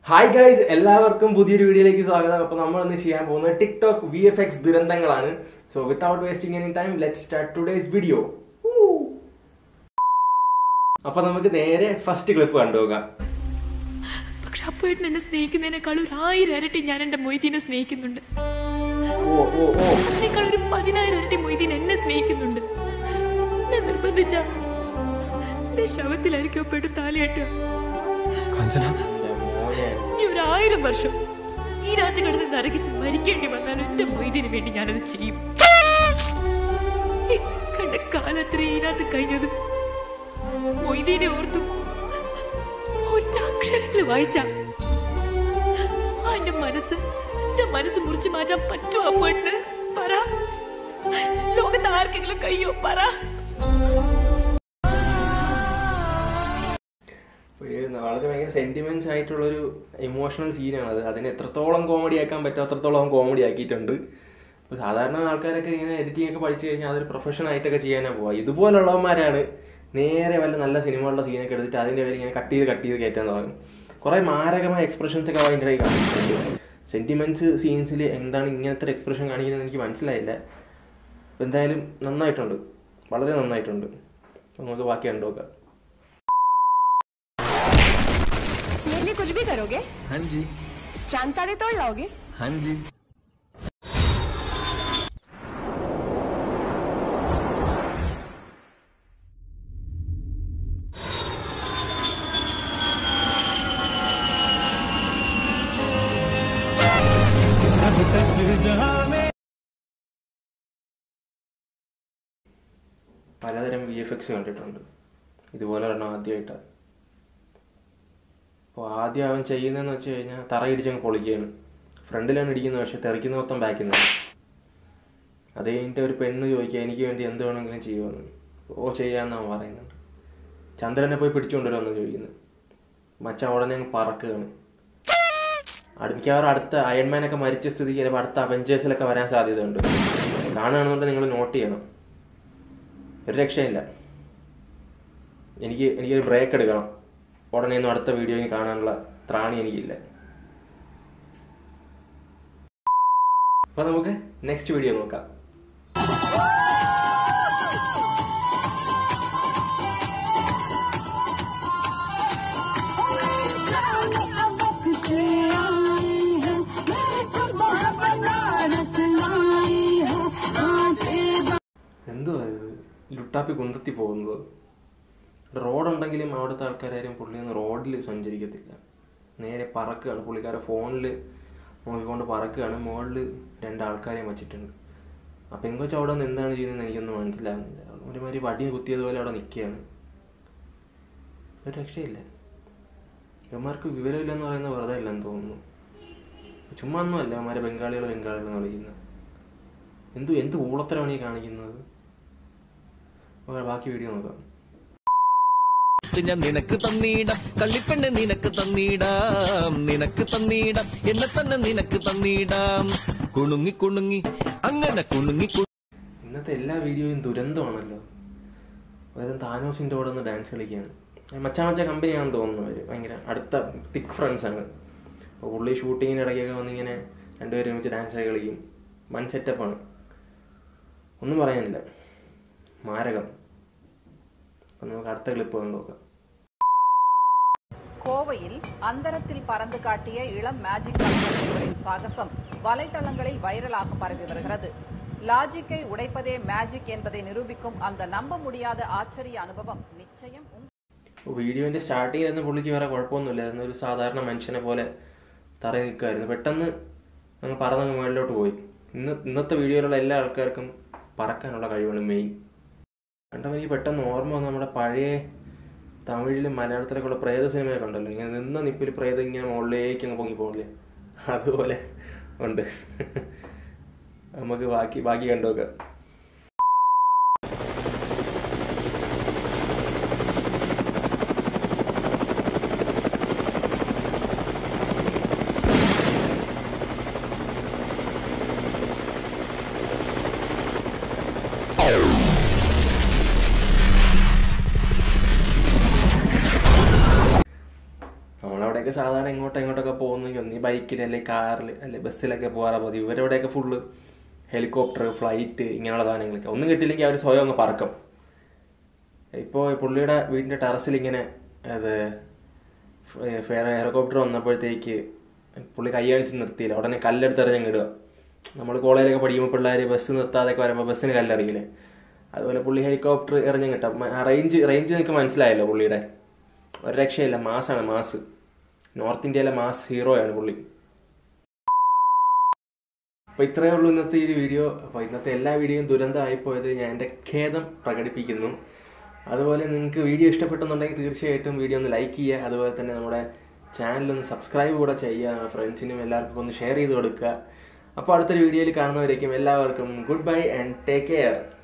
hi guys എല്ലാവർക്കും പുതിയൊരു വീഡിയോയിലേക്ക് സ്വാഗതം അപ്പൊ നമ്മൾ ഇന്ന് ചെയ്യാൻ പോകുന്നത് ടിക്ടോക്ക് വി എഫ് എക്സ് ദുരന്തങ്ങളാണ് so without wasting any time let start today's video അപ്പൊ നമുക്ക് നേരെ ഫസ്റ്റ് ക്ലിപ്പ് കണ്ടുപോകാം പക്ഷെ അപ്പോഴേട്ടൻ എന്നെ സ്നേഹിക്കുന്നതിനേക്കാൾ ഒരു ആയിരം ഇരട്ടി ഞാൻ എന്റെ മൊയ്തീനെ സ്നേഹിക്കുന്നുണ്ട് ഓ ഓ ഓ അതിനേക്കാൾ ഒരു പതിനായിരം ഇരട്ടി മൊയ്തീൻ എന്നെ സ്നേഹിക്കുന്നുണ്ട് എന്നെ നിർബന്ധിച്ച എന്റെ ശവത്തിലായിരിക്കും അപ്പോഴും താലിയാട്ടുക കാഞ്ചന മോനെ ഇനി ഒരു ആയിരം വർഷം ഈ രാത്രി കിടന്ന് നരകിച്ച് മരിക്കേണ്ടി വന്നാൽ ഒറ്റ മൊയ്തീന് വേണ്ടി ഞാനത് ചെയ്യും ഈ കണ്ട കാലത്ര ഈ രാത്രി കഴിഞ്ഞത് മൊയ്തീനെ ഓർത്തു ഒറ്റ അക്ഷരത്തിൽ വായിച്ച ആ എന്റെ മനസ്സ് എന്റെ മനസ്സ് മുറിച്ചു മാറ്റാൻ പറ്റുമോ പെണ്ണ് പറ ലോകത്ത് ആർക്കെങ്കിലും കയ്യോ പറ അപ്പൊ ഈ വളരെ ഭയങ്കര സെന്റിമെന്റ്സ് ആയിട്ടുള്ള ഒരു ഇമോഷണൽ സീനാണ് അത് അതിനെ എത്രത്തോളം കോമഡി ആക്കാൻ പറ്റും അത്രത്തോളം കോമഡി ആക്കിയിട്ടുണ്ട് അപ്പൊ സാധാരണ ആൾക്കാരൊക്കെ ഇങ്ങനെ എഡിറ്റിംഗ് ഒക്കെ പഠിച്ചു കഴിഞ്ഞാൽ അതൊരു പ്രൊഫഷൻ ആയിട്ടൊക്കെ ചെയ്യാനാ പോവാ ഇതുപോലുള്ളവന്മാരാണ് നേരെ വല്ല നല്ല സിനിമകളുടെ സീനൊക്കെ എടുത്തിട്ട് അതിന്റെ പേര് ഇങ്ങനെ കട്ട് ചെയ്ത് കട്ട് ചെയ്ത് കയറ്റാൻ തുടങ്ങും കുറെ മാരകമായ എക്സ്പ്രഷൻസ് ഒക്കെ അതിൻ്റെ ഇടയിൽ കാണിച്ചിട്ടുണ്ട് സെന്റിമെന്റ്സ് സീൻസിൽ എന്താണ് ഇങ്ങനത്തെ ഒരു എക്സ്പ്രഷൻ കാണിക്കുന്നത് എനിക്ക് മനസ്സിലായില്ല അപ്പൊ എന്തായാലും നന്നായിട്ടുണ്ട് വളരെ നന്നായിട്ടുണ്ട് അപ്പൊ നമുക്ക് ബാക്കി കണ്ടുനോക്കാം मेरे लिए कुछ भी करोगे हाँ जी चांद साड़े तोड़ लाओगे हाँ जी പലതരം വി എഫ് എക്സ് കണ്ടിട്ടുണ്ട് ഇതുപോലെ ഒരെണ്ണം ആദ്യമായിട്ടാണ് അപ്പോൾ ആദ്യം അവൻ ചെയ്യുന്നതെന്ന് വെച്ച് കഴിഞ്ഞാൽ തറയിടിച്ചങ്ങ് പൊളിക്കുകയാണ് ഫ്രണ്ടിലാണ് ഇടിക്കുന്നത് പക്ഷെ തെറിക്കുന്ന മൊത്തം ബാക്കിൽ നിന്നാണ് അത് കഴിഞ്ഞിട്ട് ഒരു പെണ്ണ് ചോദിക്കുക എനിക്ക് വേണ്ടി എന്ത് വേണമെങ്കിലും ചെയ്യുമെന്ന് ഓ ചെയ്യാമെന്നാണ് പറയുന്നുണ്ട് ചന്ദ്രനെ പോയി പിടിച്ചുകൊണ്ടുവരുമെന്ന് ചോദിക്കുന്നത് മച്ചാൻ ഉടനെ അങ്ങ് പറക്കുകയാണ് അടുപ്പിക്കാറ് അടുത്ത അയൺമാനൊക്കെ മരിച്ച സ്ഥിതിക്ക് ചിലപ്പോൾ അടുത്ത അവഞ്ചേഴ്സിലൊക്കെ വരാൻ സാധ്യതയുണ്ട് കാണുകയാണെന്നുണ്ടെങ്കിൽ നിങ്ങൾ നോട്ട് ചെയ്യണം ഒരു രക്ഷയില്ല എനിക്ക് എനിക്കൊരു ബ്രേക്ക് എടുക്കണം ഉടനെ ഒന്നും അടുത്ത വീഡിയോയിൽ കാണാനുള്ള ത്രാണി എനിക്കില്ല അപ്പൊ നമുക്ക് നെക്സ്റ്റ് വീഡിയോ നോക്കാം എന്തുവാ ഇത് ലുട്ടാപ്പി കുന്തത്തി പോകുന്നത് റോഡുണ്ടെങ്കിലും അവിടുത്തെ ആൾക്കാരും പുള്ളിയൊന്നും റോഡിൽ സഞ്ചരിക്കത്തില്ല നേരെ പറക്കുകയാണ് പുള്ളിക്കാരെ ഫോണിൽ നോക്കിക്കൊണ്ട് പറക്കുകയാണ് മുകളിൽ രണ്ടാൾക്കാരെയും വച്ചിട്ടുണ്ട് ആ പെങ്കൊച്ച് അവിടെ നിന്ന് എന്താണ് ചെയ്യുന്നത് എനിക്കൊന്നും മനസ്സിലാകുന്നില്ല ഒരുമാതിരി വടി കുത്തിയതുപോലെ അവിടെ നിൽക്കുകയാണ് ഒരു രക്ഷയില്ല ഇവന്മാർക്ക് വിവരമില്ലെന്ന് പറയുന്നത് വെറുതെ ഇല്ലെന്ന് തോന്നുന്നു ചുമ്മാ ഒന്നുമല്ല അവന്മാരെ ബംഗാളികൾ ബംഗാളികൾ എന്ന് വിളിക്കുന്നത് എന്തു എന്ത് ഊളത്തരമാണ് ഈ കാണിക്കുന്നത് ഓക്കേ, ബാക്കി വീഡിയോ നോക്കാം ഞാൻ നിനക്ക് തന്നീടാം കള്ളിപ്പെണ്ണ് നിനക്ക് തന്നീടാം നിനക്ക് തന്നീടാം എന്നെ തന്നെ നിനക്ക് തന്നീടാം കുണുങ്ങി കുണുങ്ങി അങ്ങനെ കുണുങ്ങി കു- ഇന്നത്തെ എല്ലാ വീഡിയോയും ദുരന്തമാണല്ലോ വേറെ താനോസിൻ്റെ കൂടെ ഒന്ന് ഡാൻസ് കളിക്കുകയാണ് മച്ചാ മച്ചാ കമ്പനിയാണെന്ന് തോന്നുന്നു അവർ ഭയങ്കര അടുത്ത തിക്ക് ഫ്രണ്ട്സ് ആണ് അപ്പോൾ പുള്ളി ഷൂട്ടിങ്ങിന് ഇടയ്ക്കൊക്കെ വന്നിങ്ങനെ രണ്ടുപേരും വെച്ച് ഡാൻസ് ഒക്കെ കളിക്കും വൺ സെറ്റപ്പാണ് ഒന്നും പറയാനില്ല മാരകം അപ്പം നമുക്ക് അടുത്ത ക്ലിപ്പ് വന്ന് നോക്കാം கோவையில் அந்தரத்தில் பறந்து காட்டிய இளம் மேஜிக் கலைஞர்களின் சாகசம் வலைத்தளங்களில் வைரலாக பரவி வருகிறது லாஜிக்கை உடைப்பதே மேஜிக் என்பதை நிரூபிக்கும் அந்த நம்ப முடியாத ஆச்சரிய அனுபவம் நிச்சயம் உங்கள் വീഡിയോന്റെ സ്റ്റാർട്ടിങ് ആയിരുന്നു പുള്ളിക്ക് വേറെ കുഴപ്പമൊന്നുമില്ലായിരുന്നു ഒരു സാധാരണ മനുഷ്യനെ പോലെ തറയിൽ നിൽക്കുമായിരുന്നു പെട്ടെന്ന് അങ്ങ് പറന്നങ്ങ് മുകളിലോട്ട് പോയി ഇന്ന് ഇന്നത്തെ വീഡിയോയിലുള്ള എല്ലാ ആൾക്കാർക്കും പറക്കാനുള്ള കഴിവാണ് മെയിൻ കണ്ടപ്പോൾ എനിക്ക് പെട്ടെന്ന് ഓർമ്മ വന്നു നമ്മുടെ പഴയ തമിഴിലും മലയാളത്തിലൊക്കെ ഉള്ള പ്രേത സിനിമയൊക്കെ ഉണ്ടല്ലോ ഇങ്ങനെ നിന്ന നിപ്പിൽ പ്രേതം ഇങ്ങനെ മുകളിലേക്ക് അങ്ങ് പൊങ്ങി പോകില്ലേ അതുപോലെ ഉണ്ട് നമുക്ക് ബാക്കി ബാക്കി കണ്ടുനോക്കാം അവിടെയൊക്കെ സാധാരണ ഇങ്ങോട്ടോ ഇങ്ങോട്ടൊക്കെ പോകുന്നെങ്കിൽ ഒന്നീ ബൈക്കിൽ അല്ലെങ്കിൽ കാറിൽ അല്ലെങ്കിൽ ബസ്സിലൊക്കെ പോകാറാ പതി ഇവരവിടെയൊക്കെ ഫുള്ള് ഹെലികോപ്റ്റർ ഫ്ലൈറ്റ് ഇങ്ങനെയുള്ള സാധനങ്ങളൊക്കെ ഒന്നും കിട്ടിയില്ലെങ്കിൽ അവർ സ്വയം അങ്ങ് പറക്കും ഇപ്പോൾ പുള്ളിയുടെ വീടിൻ്റെ ടെറസിൽ ഇങ്ങനെ അത് ഫെയർ ഹെലികോപ്റ്റർ വന്നപ്പോഴത്തേക്ക് പുള്ളി കൈ കാണിച്ച് നിർത്തിയില്ല ഉടനെ കല്ലെടുത്ത് എറിഞ്ഞങ്ങ് ഇടുക നമ്മൾ കോളേജിലൊക്കെ പഠിക്കുമ്പോൾ പിള്ളേർ ബസ് നിർത്താതെയൊക്കെ വരുമ്പോൾ ബസ്സിന് കല്ലെറിയില്ലേ അതുപോലെ പുള്ളി ഹെലികോപ്റ്റർ എറിഞ്ഞങ്ങ് ഇട്ട റേഞ്ച് റേഞ്ച് നിങ്ങൾക്ക് മനസ്സിലായല്ലോ പുള്ളിയുടെ ഒരു രക്ഷയില്ല മാസാണ് മാസ് നോർത്ത് ഇന്ത്യയിലെ മാസ് ഹീറോയാണ് പുള്ളി അപ്പോൾ ഇത്രയേ ഉള്ളൂ ഇന്നത്തെ ഈ ഒരു വീഡിയോ അപ്പോൾ ഇന്നത്തെ എല്ലാ വീഡിയോയും ദുരന്തമായി പോയത് ഞാൻ എൻ്റെ ഖേദം പ്രകടിപ്പിക്കുന്നു അതുപോലെ നിങ്ങൾക്ക് വീഡിയോ ഇഷ്ടപ്പെട്ടെന്നുണ്ടെങ്കിൽ തീർച്ചയായിട്ടും വീഡിയോ ഒന്ന് ലൈക്ക് ചെയ്യുക അതുപോലെ തന്നെ നമ്മുടെ ചാനൽ ഒന്ന് സബ്സ്ക്രൈബ് കൂടെ ചെയ്യുക ഫ്രണ്ട്സിനും എല്ലാവർക്കും ഒന്ന് ഷെയർ ചെയ്ത് കൊടുക്കുക അപ്പോൾ അടുത്തൊരു വീഡിയോയിൽ കാണുന്നവരേക്കും എല്ലാവർക്കും good bye and take care